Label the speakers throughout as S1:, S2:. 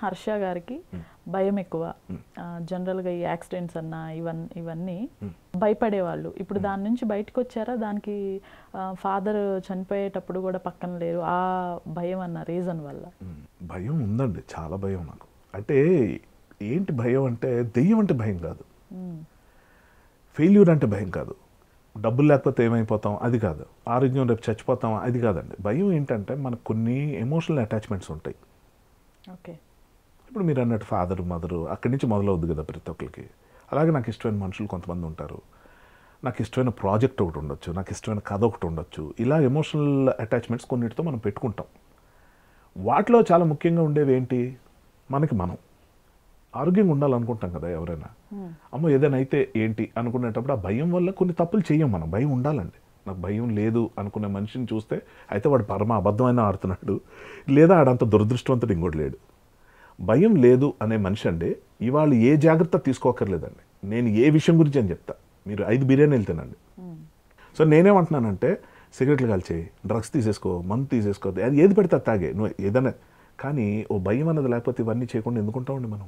S1: హర్ష గారికి భయం ఎక్కువ ఆ, జనరల్గా ఈ యాక్సిడెంట్స్ అన్న ఇవన్నీ ఇవన్నీ భయపడేవాళ్ళు ఇప్పుడు దాని నుంచి బయటకు వచ్చారా దానికి ఫాదర్ చనిపోయేటప్పుడు కూడా పక్కన లేరు ఆ భయం అన్న రీజన్ వల్ల
S2: ఉమ్, భయం ఉందండి చాలా భయం నాకు అంటే ఏంటి భయం అంటే దెయ్యం అంటే భయం కాదు
S1: మ్మ్.
S2: ఫెయిల్యూర్ అంటే భయం కాదు డబ్బులు లేకపోతే ఏమైపోతాం అది కాదు ఆరోగ్యం రేపు చచ్చిపోతాం అది కాదండి భయం ఏంటంటే మనకు కొన్ని ఎమోషనల్ అటాచ్మెంట్స్ ఉంటాయి
S1: ఓకే
S2: ఇప్పుడు మీరు అన్నట్టు ఫాదర్ మదరు అక్కడి నుంచి మొదలవుద్ది కదా ప్రతి ఒక్కరికి అలాగే నాకు ఇష్టమైన మనుషులు కొంతమంది ఉంటారు నాకు ఇష్టమైన ప్రాజెక్ట్ ఒకటి ఉండొచ్చు నాకు ఇష్టమైన కథ ఒకటి ఉండొచ్చు ఇలా ఎమోషనల్ అటాచ్మెంట్స్ కొన్నిటితో మనం పెట్టుకుంటాం వాటిలో చాలా ముఖ్యంగా ఉండేవి ఏంటి మనకి మనం ఆరోగ్యంగా ఉండాలనుకుంటాం కదా ఎవరైనా అమ్మో ఏదైనా అయితే ఏంటి అనుకునేటప్పుడు ఆ భయం వల్ల కొన్ని తప్పులు చేయం మనం భయం ఉండాలండి నాకు భయం లేదు అనుకునే మనిషిని చూస్తే అయితే వాడు పరమ అబద్ధమైన ఆడుతున్నాడు లేదా ఆడంత దురదృష్టవంతుడు ఇంకోటి లేడు భయం లేదు అనే మనిషి అండి ఇవాళ ఏ జాగ్రత్త తీసుకోకర్లేదండి నేను ఏ విషయం గురించి అని చెప్తా మీరు ఐదు బిర్యానీలు తినండి సో నేనేమంటున్నానంటే సిగరెట్లు కాల్చేయి డ్రగ్స్ తీసేసుకో మందు తీసేసుకో అది ఏది పెడితే అది తాగే నువ్వు ఏదైనా కానీ ఓ భయం అన్నది లేకపోతే ఇవన్నీ చేయకుండా ఎందుకుంటామండి మనం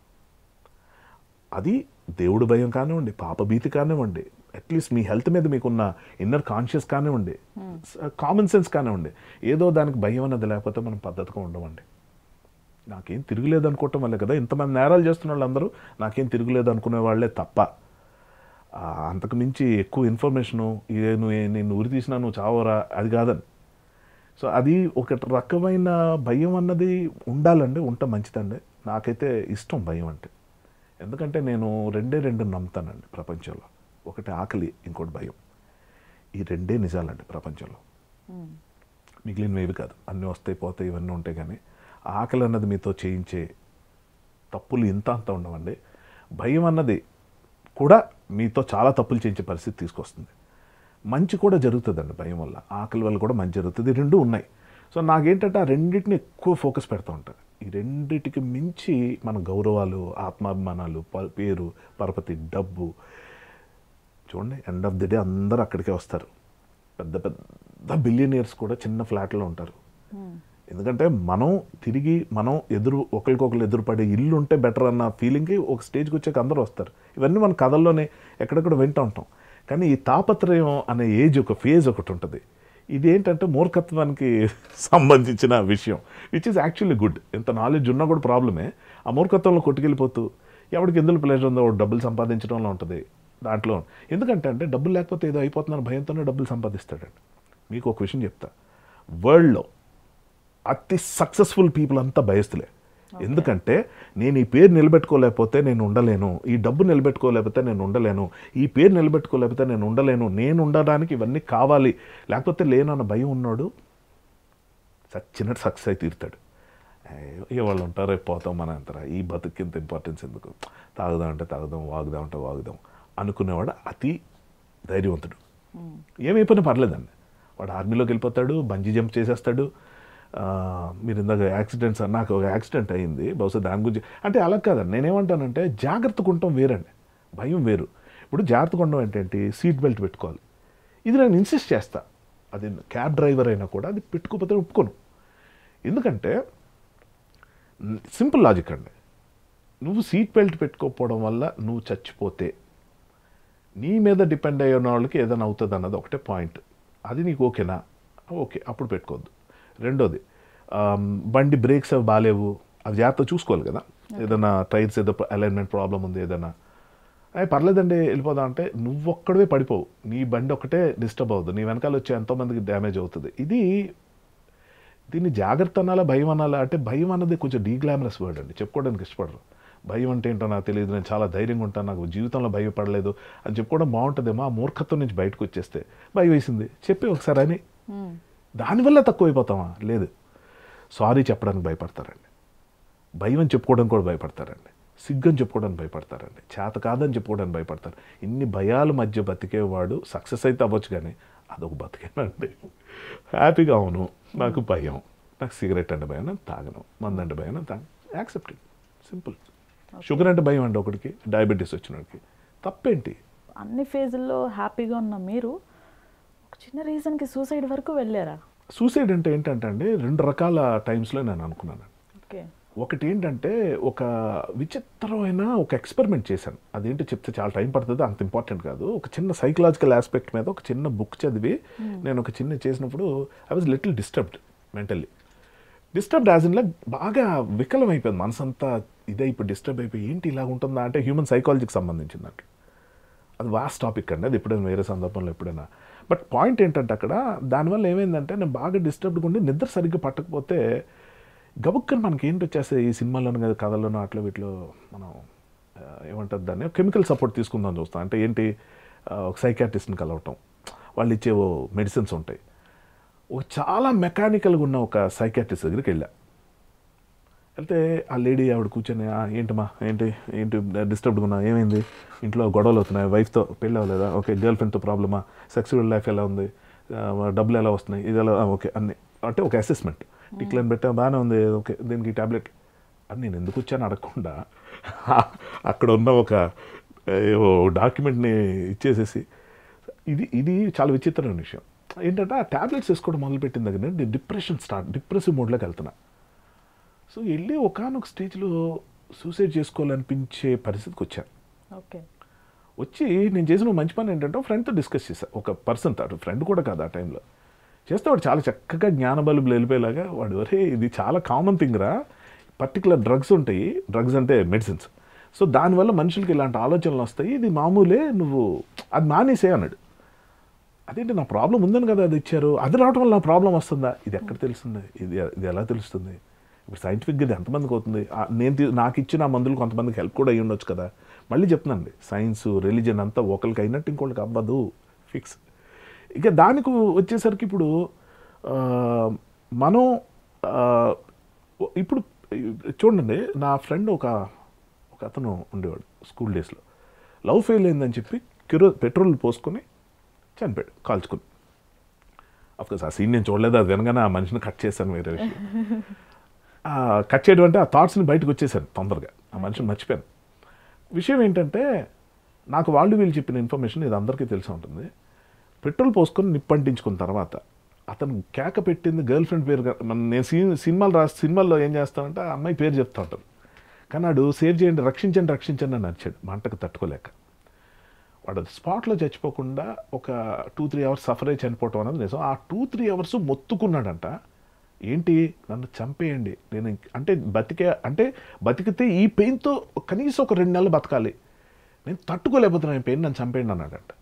S2: అది దేవుడు భయం కానివ్వండి పాప భీతి కానివ్వండి అట్లీస్ట్ మీ హెల్త్ మీద మీకున్న ఇన్నర్ కాన్షియస్ కానివ్వండి కామన్ సెన్స్ కానివ్వండి ఏదో దానికి భయం అన్నది లేకపోతే మనం పద్ధతిగా ఉండమండి నాకేం తిరుగులేదు అనుకోవటం వల్లే కదా ఇంతమంది నేరాలు చేస్తున్న వాళ్ళందరూ నాకేం తిరుగులేదు అనుకునే వాళ్ళే తప్ప ఆ, అంతకు మించి ఎక్కువ ఇన్ఫర్మేషను ఇదే నువ్వు ఏ- నేను ఉరి తీసినా నువ్వు చావరా అది కాదని సో అది ఒక రకమైన భయం అన్నది ఉండాలండి ఉంటే మంచిదండి నాకైతే ఇష్టం భయం అంటే ఎందుకంటే నేను రెండే రెండు నమ్ముతానండి ప్రపంచంలో ఒకటి ఆకలి ఇంకోటి భయం ఈ రెండే నిజాలండి ప్రపంచంలో
S1: మ్మ్.
S2: మిగిలినవి కాదు అన్నీ వస్తాయి పోతాయి ఇవన్నీ ఉంటాయి కానీ ఆకలి అన్నది మీతో చేయించే తప్పులు ఇంత అంత ఉండవండి భయం అన్నది కూడా మీతో చాలా తప్పులు చేయించే పరిస్థితి తీసుకొస్తుంది మంచి కూడా జరుగుతుందండి భయం వల్ల ఆకలి వల్ల కూడా మంచి జరుగుతుంది ఈ రెండు ఉన్నాయి సో నాకేంటంటే ఆ రెండింటిని ఎక్కువ ఫోకస్ పెడతా ఉంటాను ఈ రెండింటికి మించి మన గౌరవాలు ఆత్మాభిమానాలు ప- పేరు పరపతి డబ్బు చూడండి ఎండ్ ఆఫ్ ది డే అందరూ అక్కడికే వస్తారు పెద్ద పెద్ద బిలియనియర్స్ కూడా చిన్న ఫ్లాట్లో ఉంటారు ఎందుకంటే మనం తిరిగి మనం ఎదురు ఒకరికొకరు ఎదురుపడే ఇల్లు ఉంటే బెటర్ అన్న ఫీలింగ్కి ఒక స్టేజ్కి వచ్చాక అందరూ వస్తారు ఇవన్నీ మన కథల్లోనే ఎక్కడెక్కడ వింటూ ఉంటాం కానీ ఈ తాపత్రయం అనే ఏజ్ ఒక ఫేజ్ ఒకటి ఉంటుంది ఇది ఏంటంటే మూర్ఖత్వానికి సంబంధించిన విషయం విచ్ ఇస్ యాక్చువల్లీ గుడ్ ఎంత నాలెడ్జ్ ఉన్నా కూడా ప్రాబ్లమే ఆ మూర్ఖత్వంలో కొట్టుకెళ్ళిపోతూ ఎవరికి ఎందులో ప్లేజర్ ఉందో వాడు డబ్బులు సంపాదించడంలో ఉంటుంది దాంట్లో ఎందుకంటే అంటే డబ్బులు లేకపోతే ఏదో అయిపోతుందని భయంతోనే డబ్బులు సంపాదిస్తాడండి మీకు ఒక విషయం చెప్తా వరల్డ్లో అతి సక్సెస్ఫుల్ పీపుల్ అంతా భయస్తులే ఎందుకంటే నేను ఈ పేరు నిలబెట్టుకోలేకపోతే నేను ఉండలేను ఈ డబ్బు నిలబెట్టుకోలేకపోతే నేను ఉండలేను ఈ పేరు నిలబెట్టుకోలేకపోతే నేను ఉండలేను నేను ఉండడానికి ఇవన్నీ కావాలి లేకపోతే లేను అన్న భయం ఉన్నాడు సచ్చినట్టు సక్సెస్ అయి తీరుతాడు అయ్యో, ఇక వాళ్ళు ఉంటారు రేపు పోతాం మన అంటారా ఈ బతుకి ఇంత ఇంపార్టెన్స్ ఎందుకు తాగుదాం అంటే తాగుదాం వాగుదాం అంటే వాగుదాం అనుకునేవాడు అతి ధైర్యవంతుడు ఏమైపోయినా పర్లేదండి వాడు ఆర్మీలోకి వెళ్ళిపోతాడు బంజీ జంప్ చేసేస్తాడు ఆ, మీరు ఇందాక యాక్సిడెంట్స్ అన్న- నాకు ఒక యాక్సిడెంట్ అయింది బహుశా దాని గురించి అంటే అలా కాదండి నేనేమంటానంటే జాగ్రత్తగా ఉండటం వేరండి భయం వేరు ఇప్పుడు జాగ్రత్తగా ఉండడం ఏంటంటే సీట్ బెల్ట్ పెట్టుకోవాలి ఇది నేను ఇన్సిస్ట్ చేస్తా అది క్యాబ్ డ్రైవర్ అయినా కూడా అది పెట్టుకోకపోతే ఒప్పుకోను ఎందుకంటే సింపుల్ లాజిక్ అండి నువ్వు సీట్ బెల్ట్ పెట్టుకోకపోవడం వల్ల నువ్వు చచ్చిపోతే నీ మీద డిపెండ్ అయ్యే వాళ్ళకి ఏదైనా అవుతుంది అన్నది ఒకటే పాయింట్ అది నీకు ఓకేనా ఓకే అప్పుడు పెట్టుకోవద్దు రెండోది ఆమ్, బండి బ్రేక్స్ అవి బాగాలేవు అవి జాగ్రత్త చూసుకోవాలి కదా ఏదైనా టైర్స్ ఏదో అలైన్మెంట్ ప్రాబ్లం ఉంది ఏదైనా అయ్యి పర్లేదండి వెళ్ళిపోదాం అంటే నువ్వు ఒక్కడవే పడిపోవు నీ బండి ఒకటే డిస్టర్బ్ అవ్వదు నీ వెనకాల వచ్చే ఎంతోమందికి డ్యామేజ్ అవుతుంది ఇది దీన్ని జాగ్రత్త అనాలా భయం అనాలా అంటే భయం అన్నది కొంచెం డీగ్లామరస్ వర్డ్ అండి చెప్పుకోవడానికి ఇష్టపడరు భయం అంటే ఏంటో నాకు తెలియదు నేను చాలా ధైర్యంగా ఉంటాను నాకు జీవితంలో భయపడలేదు అని చెప్పుకోవడం బాగుంటుందేమో ఆ మూర్ఖత్వం నుంచి బయటకు వచ్చేస్తే భయం వేసింది చెప్పి ఒకసారి అని
S1: మ్మ్.
S2: దానివల్ల తక్కువైపోతామా లేదు సారీ చెప్పడానికి భయపడతారండి భయం అని చెప్పుకోవడానికి కూడా భయపడతారండి సిగ్గని చెప్పుకోవడానికి భయపడతారండి చేత కాదని చెప్పుకోవడానికి భయపడతారు ఇన్ని భయాల మధ్య బతికేవాడు సక్సెస్ అయితే అవ్వచ్చు కానీ అదొక బతికేనండి హ్యాపీగా అవును నాకు భయం నాకు సిగరెట్ అంటే భయం నేను తాగను మందు అంటే భయం నేను తాగను యాక్సెప్టెడ్ సింపుల్ షుగర్ అంటే భయం అండి ఒకటికి డయాబెటీస్ వచ్చినోడికి తప్పేంటి
S1: అన్ని ఫేజుల్లో హ్యాపీగా ఉన్న మీరు ఒక చిన్న రీజన్కి సూసైడ్ వరకు వెళ్ళారా
S2: సూసైడ్ అంటే ఏంటంటే అండి రెండు రకాల టైమ్స్లో నేను అనుకున్నాను
S1: ఓకే
S2: ఒకటి ఏంటంటే ఒక విచిత్రమైన ఒక ఎక్స్పెరిమెంట్ చేశాను అదేంటో చెప్తే చాలా టైం పడుతుంది అంత ఇంపార్టెంట్ కాదు ఒక చిన్న సైకలాజికల్ ఆస్పెక్ట్ మీద ఒక చిన్న బుక్ చదివి నేను ఒక చిన్న చేసినప్పుడు I was little disturbed mentally disturbed as ఇన్లా బాగా వికలం అయిపోయింది మనసంతా ఇదే ఇప్పుడు డిస్టర్బ్ అయిపోయి ఏంటి ఇలా ఉంటుందా అంటే హ్యూమన్ సైకాలజీకి సంబంధించింది అట్లా అది వాస్ట్ టాపిక్ అండి అది ఎప్పుడైనా వేరే సందర్భంలో ఎప్పుడైనా బట్ పాయింట్ ఏంటంటే అక్కడ దానివల్ల ఏమైందంటే నేను బాగా డిస్టర్బ్డ్గా ఉండి నిద్ర సరిగ్గా పట్టకపోతే గబుక్కని మనకి ఏంటి వచ్చేస్తాయి ఈ సినిమాలోనూ కదా కథల్లోనూ అట్లా వీటిలో మనం ఆ, ఏమంటారు దాన్ని కెమికల్ సపోర్ట్ తీసుకుందాం చూస్తాం అంటే ఏంటి ఆ, ఒక సైకాట్రిస్ట్ని కలవటం వాళ్ళు ఇచ్చే ఓ మెడిసిన్స్ ఉంటాయి ఒక చాలా మెకానికల్గా ఉన్న ఒక సైకాట్రిస్ట్ దగ్గరికి వెళ్ళా వెళ్తే ఆ లేడీ ఆవిడ కూర్చొని "ఆ, ఏంటమ్మా ఏంటి ఏంటి డిస్టర్బ్డ్గా ఉన్నా ఏమైంది ఇంట్లో గొడవలు అవుతున్నాయి వైఫ్తో పెళ్ళి అవ్వలేదా ఓకే గర్ల్ ఫ్రెండ్తో ప్రాబ్లమా సెక్సువల్ లైఫ్ ఎలా ఉంది ఆ, డబ్బులు ఎలా వస్తున్నాయి ఇది ఎలా ఓకే అన్ని అంటే ఒక అసెస్మెంట్ టిక్లైన్ పెట్టా బాగానే ఉంది ఓకే దీనికి టాబ్లెట్ అని నేను ఎందుకు వచ్చాను అడగకుండా అక్కడ ఉన్న ఒక ఏవో డాక్యుమెంట్ని ఇచ్చేసేసి ఇది ఇది చాలా విచిత్రమైన విషయం ఏంటంటే ఆ ట్యాబ్లెట్స్ వేసుకోవడం మొదలుపెట్టిన దగ్గర నుండి డిప్రెషన్ స్టార్ట్ డిప్రెసివ్ మోడ్లోకి వెళ్తున్నా సో వెళ్ళి ఒకనొక స్టేజ్లో సూసైడ్ చేసుకోవాలనిపించే పరిస్థితికి వచ్చాను
S1: ఓకే
S2: వచ్చి నేను చేసిన మంచి పని ఏంటంటే ఫ్రెండ్తో డిస్కస్ చేశా ఒక పర్సన్ అటు ఫ్రెండ్ కూడా కాదు ఆ టైంలో చేస్తే వాడు చాలా చక్కగా జ్ఞాన బలుబులు వెళ్ళిపోయేలాగా వాడు ఒరే ఇది చాలా కామన్ థింగ్ రా పర్టికులర్ డ్రగ్స్ ఉంటాయి డ్రగ్స్ అంటే మెడిసిన్స్ సో దానివల్ల మనుషులకి ఇలాంటి ఆలోచనలు వస్తాయి ఇది మామూలే నువ్వు అది మానేసే అన్నాడు అదేంటి నా ప్రాబ్లం ఉందని కదా అది ఇచ్చారు అది రావడం వల్ల నా ప్రాబ్లం వస్తుందా ఇది ఎక్కడ తెలుస్తుంది ఇది ఇది ఎలా తెలుస్తుంది ఇప్పుడు సైంటిఫిక్గా ఇది ఎంతమందికి అవుతుంది ఆ, నేను తీ- నాకు ఇచ్చిన ఆ మందులు కొంతమందికి హెల్ప్ కూడా అయ్యి ఉండొచ్చు కదా మళ్ళీ చెప్తున్నానండి సైన్స్ రిలీజన్ అంతా ఒకరికి అయినట్టు ఇంకోళ్ళకి అవ్వదు ఫిక్స్ ఇక దానికి వచ్చేసరికి ఇప్పుడు ఆ, మనం ఆ, ఇప్పుడు చూడండి నా ఫ్రెండ్ ఒక ఒక అతను ఉండేవాడు స్కూల్ డేస్లో లవ్ ఫెయిల్ అయిందని చెప్పి కిరో పెట్రోల్ పోసుకొని చనిపోయాడు కాల్చుకుని అఫ్కోర్స్ ఆ సీన్ నేను చూడలేదు అది వినగానే ఆ మనిషిని కట్ చేశాను వేరే విషయం ఆ, కట్ చేయడం అంటే ఆ థాట్స్ని బయటకు వచ్చేసాను తొందరగా ఆ మనిషిని మర్చిపోయాను విషయం ఏంటంటే నాకు వాళ్ళు వీళ్ళు చెప్పిన ఇన్ఫర్మేషన్ ఇది అందరికీ తెలిసి ఉంటుంది పెట్రోల్ పోసుకొని నిప్పంటించుకున్న తర్వాత అతను కేక పెట్టింది గర్ల్ ఫ్రెండ్ పేరు కా- మన నేను సీ సినిమాలు రా సినిమాల్లో ఏం చేస్తానంటే ఆ అమ్మాయి పేరు చెప్తా ఉంటాను కానీ వాడు సేవ్ చేయండి రక్షించండి రక్షించండి అని నడిచాడు మంటకు తట్టుకోలేక వాడు స్పాట్లో చచ్చిపోకుండా ఒక టూ త్రీ అవర్స్ సఫర్ అయ్యి చనిపోవటం అనేది నిజం ఆ టూ త్రీ అవర్స్ మొత్తుకున్నాడంట ఏంటి నన్ను చంపేయండి నేను ఇంక- అంటే బతికే అంటే బతికితే ఈ పెయిన్తో కనీసం ఒక రెండు నెలలు బతకాలి నేను తట్టుకోలేకపోతున్నాను ఈ పెయిన్ నన్ను చంపేయండి అన్నాడంట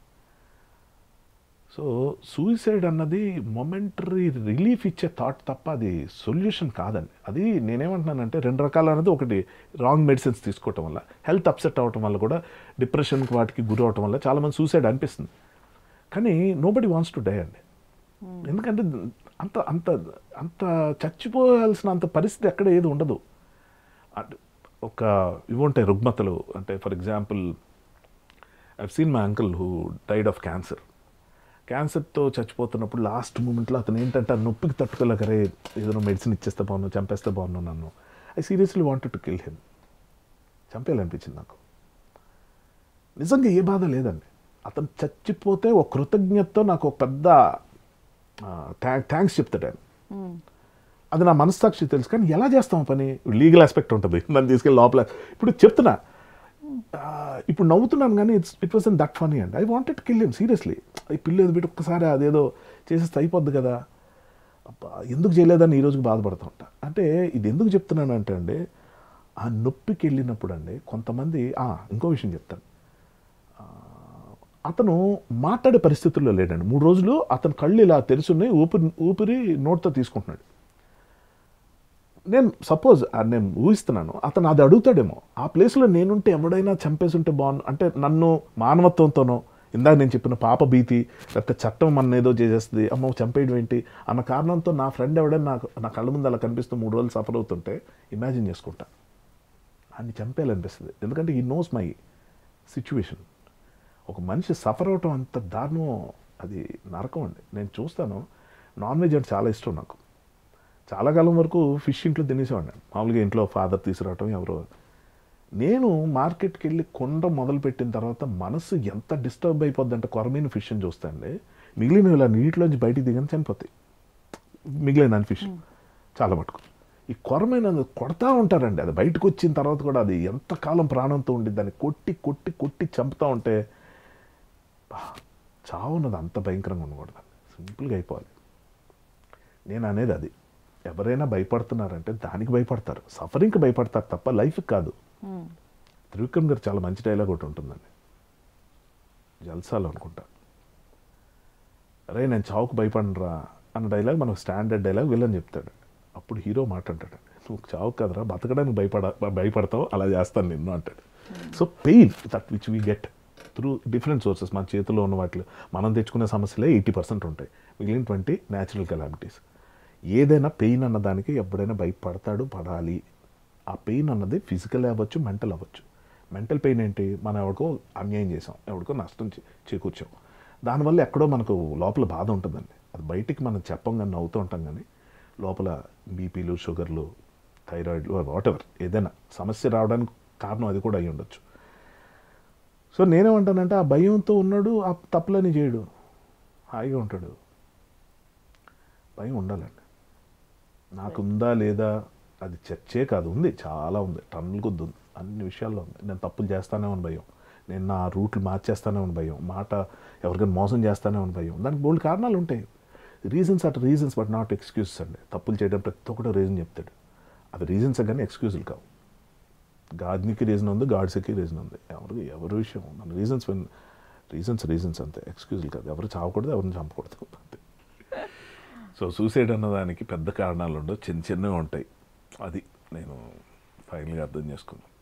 S2: సో సూసైడ్ అన్నది మొమెంటరీ రిలీఫ్ ఇచ్చే థాట్ తప్ప అది సొల్యూషన్ కాదండి అది నేనేమంటున్నానంటే రెండు రకాలు అనేది ఒకటి రాంగ్ మెడిసిన్స్ తీసుకోవటం వల్ల హెల్త్ అప్సెట్ అవ్వటం వల్ల కూడా డిప్రెషన్కి వాటికి గురి అవటం వల్ల చాలామంది సూసైడ్ అనిపిస్తుంది కానీ nobody wants to die అండి ఎందుకంటే అంత అంత అంత చచ్చిపోయాల్సిన అంత పరిస్థితి ఎక్కడ ఏది ఉండదు అట్ ఒక ఇవి ఉంటాయి రుగ్మతలు అంటే for example I've seen my uncle who died of cancer క్యాన్సర్తో చచ్చిపోతున్నప్పుడు లాస్ట్ మూమెంట్లో అతను ఏంటంటే ఆ నొప్పికి తట్టుకోలేక రే ఏదైనా మెడిసిన్ ఇచ్చేస్తే బాగున్నాను చంపేస్తే బాగున్నాను నన్ను I seriously wanted to kill him చంపేయాలనిపించింది నాకు నిజంగా ఏ బాధ లేదండి అతను చచ్చిపోతే ఒక కృతజ్ఞతతో నాకు ఒక పెద్ద థ్యాంక్స్ చెప్తాడు ఆయన అది నా మనస్సాక్షి తెలుసు కానీ ఎలా చేస్తాం ఆ పని లీగల్ ఆస్పెక్ట్ ఉంటుంది నన్ను తీసుకెళ్ళి లోపల ఇప్పుడు చెప్తున్నా ఆ, ఇప్పుడు నవ్వుతున్నాను కానీ it's it was in that funny అండి I wanted kill him seriously ఈ పిల్లేదు బిడ్డ ఒక్కసారి అదేదో చేసేస్తే అయిపోద్ది కదా అబ్బా ఎందుకు చేయలేదని ఈ రోజుకి బాధపడుతూ ఉంటా అంటే ఇది ఎందుకు చెప్తున్నాను అంటే అండి ఆ నొప్పికి వెళ్ళినప్పుడు అండి కొంతమంది ఆ, ఇంకో విషయం చెప్తాను ఆ, అతను మాట్లాడే పరిస్థితుల్లో లేడండి మూడు రోజులు అతని కళ్ళు ఇలా తెరుచున్నాయి ఊపిరి ఊపిరి నోట్తో తీసుకుంటున్నాడు నేను సపోజ్ నేను ఊహిస్తున్నాను అతను అది అడుగుతాడేమో ఆ ప్లేస్లో నేనుంటే ఎవడైనా చంపేసి ఉంటే బాగుండు అంటే నన్ను మానవత్వంతోనో ఇందాక నేను చెప్పిన పాప భీతి లేకపోతే చట్టం మన ఏదో చేసేస్తుంది అమ్మ చంపేయడం ఏంటి అన్న కారణంతో నా ఫ్రెండ్ ఎవడైనా నాకు నా కళ్ళ ముందు అలా కనిపిస్తూ మూడు రోజులు సఫర్ అవుతుంటే ఇమాజిన్ చేసుకుంటా అన్ని చంపేయాలనిపిస్తుంది ఎందుకంటే ఈ నోస్ మై సిచ్యువేషన్ ఒక మనిషి సఫర్ అవటం అంత దారుణం అది నరకం అండి నేను చూస్తాను నాన్ వెజ్ అంటే చాలా ఇష్టం నాకు చాలా కాలం వరకు ఫిష్ ఇంట్లో తినేసేవాడిని మామూలుగా ఇంట్లో ఫాదర్ తీసుకురావటం ఎవరో నేను మార్కెట్కి వెళ్ళి కొండ మొదలుపెట్టిన తర్వాత మనసు ఎంత డిస్టర్బ్ అయిపోద్ది అంటే కొరమైన ఫిష్ అని చూస్తాండి మిగిలిన ఇలా నీటిలోంచి బయటికి దిగని చనిపోతాయి మిగిలిన ఫిష్ చాలా మటుకు ఈ కొరమైన కొడతా ఉంటారండి అది బయటకు వచ్చిన తర్వాత కూడా అది ఎంతకాలం ప్రాణంతో ఉండి దాన్ని కొట్టి కొట్టి కొట్టి చంపుతూ ఉంటే బా, చావు అన్నది అంత భయంకరంగా ఉండకూడదు సింపుల్గా అయిపోవాలి నేను అనేది అది ఎవరైనా భయపడుతున్నారంటే దానికి భయపడతారు సఫరింగ్కి భయపడతారు తప్ప లైఫ్కి కాదు
S1: మ్మ్.
S2: త్రివిక్రమ్ గారు చాలా మంచి డైలాగ్ ఒకటి ఉంటుందండి జల్సాలు అనుకుంటా అరే నేను చావుకు భయపడరా అన్న డైలాగ్ మనకు స్టాండర్డ్ డైలాగ్ విలన్ చెప్తాడు అప్పుడు హీరో మాట్లాడతాడు నువ్వు చావు కదరా బతకడానికి భయపడ భయపడతావు అలా చేస్తాను నిన్ను అంటాడు so pain that which we get through different sources మన చేతిలో ఉన్న వాటిలో మనం తెచ్చుకునే సమస్యలే ఎయిటీ పర్సెంట్ ఉంటాయి మిగిలిన ట్వంటీ న్యాచురల్ కెలామిటీస్ ఏదైనా పెయిన్ అన్నదానికి ఎప్పుడైనా భయపడతాడు పడాలి ఆ పెయిన్ అన్నది ఫిజికల్ అవ్వచ్చు మెంటల్ అవ్వచ్చు మెంటల్ పెయిన్ ఏంటి మనం ఎవరికో అన్యాయం చేసాం ఎవరికో నష్టం చే- చేకూర్చాం దానివల్ల ఎక్కడో మనకు లోపల బాధ ఉంటుందండి అది బయటికి మనం చెప్పం కానీ నవ్వుతూ ఉంటాం కానీ లోపల బీపీలు షుగర్లు థైరాయిడ్లు వాటెవర్ ఏదైనా సమస్య రావడానికి కారణం అది కూడా అయి ఉండొచ్చు సో నేనేమంటానంటే ఆ భయంతో ఉన్నాడు ఆ తప్పులని చేయడు హాయిగా ఉంటాడు భయం ఉండాలండి నాకుందా లేదా అది చర్చే కాదు ఉంది చాలా ఉంది టన్నుల కొద్ది ఉంది అన్ని విషయాల్లో ఉంది నేను తప్పులు చేస్తానే అని భయం నేను నా రూట్లు మార్చేస్తానే అని భయం మాట ఎవరికైనా మోసం చేస్తానే అని భయం దానికి బోల్డ్ కారణాలు ఉంటాయి reasons at reasons but not excuses అండి తప్పులు చేయడం ప్రతి ఒక్కటి రీజన్ చెప్తాడు అవి రీజన్స్ కానీ ఎక్స్క్యూజులు కావు గాడ్నికి రీజన్ ఉంది గాడ్స్కి రీజన్ ఉంది ఎవరు ఎవరి విషయం మన రీజన్స్ రీజన్స్ రీజన్స్ అంతే ఎక్స్క్యూజులు కాదు ఎవరు చావకూడదు ఎవరిని చంపకూడదు అంతే సో సూసైడ్ అన్నదానికి పెద్ద కారణాలు ఉండవు చిన్న చిన్నవి ఉంటాయి అది నేను ఫైనల్గా అర్థం చేసుకున్నాను